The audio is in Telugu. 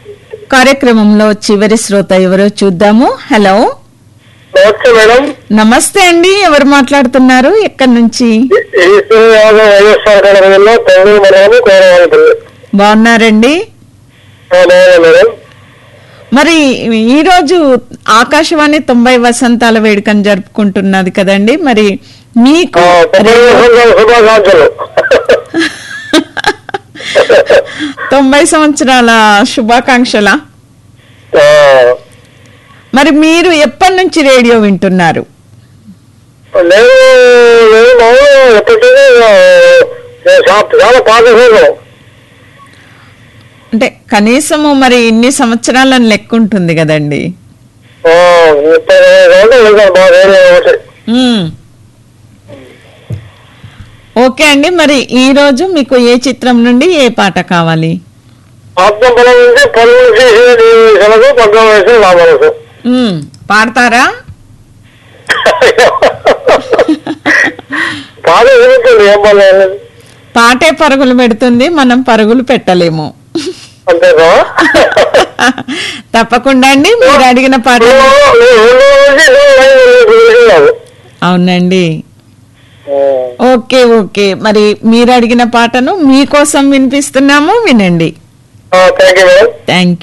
కార్యక్రమంలో చివరి శ్రోత ఎవరో చూద్దాము హలో నమస్తే మేడం నమస్తే అండి ఎవరు మాట్లాడుతున్నారు ఎక్కడి నుంచి ఈశ్వర యాదవ్ వైఎస్ఆర్ కడపలో తొమ్మిది మండలం కోరవాలపల్లి బాగున్నారండి బాగున్నా మేడం మరి ఈ రోజు ఆకాశవాణి తొంభై వసంతాల వేడుకను జరుపుకుంటున్నది కదండి మరి మీకు ఆ, తొమ్మిది సంవత్సరాల శుభాకాంక్షలు తొంభై సంవత్సరాల శుభాకాంక్షల ఆ, మరి మీరు ఎప్పటి నుంచి రేడియో వింటున్నారు నేను నేను మామూలుగా ఎప్పటికీ ఆ, నేను చా- చాలా పాత చూసాను అంటే కనీసము మరి ఇన్ని సంవత్సరాలని లెక్క ఉంటుంది కదండి ముప్పై గంటలు వెళ్తాను మా రేడియో ఒకటి మ్మ్. ఓకే అండి మరి ఈ రోజు మీకు ఏ చిత్రం నుండి ఏ పాట కావాలి ఆత్మ బలం నుంచి పనులు చేసి సెలవు పద్నాలుగు వయసు రామరసు మ్మ్. పాడతారా పాట ఏమిటండి ఏం పర్లేదు పాటే పరుగులు పెడుతుంది మనం పరుగులు పెట్టలేము అంతేనా తప్పకుండా అండి మీరు అడిగిన పాట అవునండి ఓకే ఓకే మరి మీరు అడిగిన పాటను మీకోసం వినిపిస్తున్నాము వినండి థ్యాంక్ యూ మేడం థ్యాంక్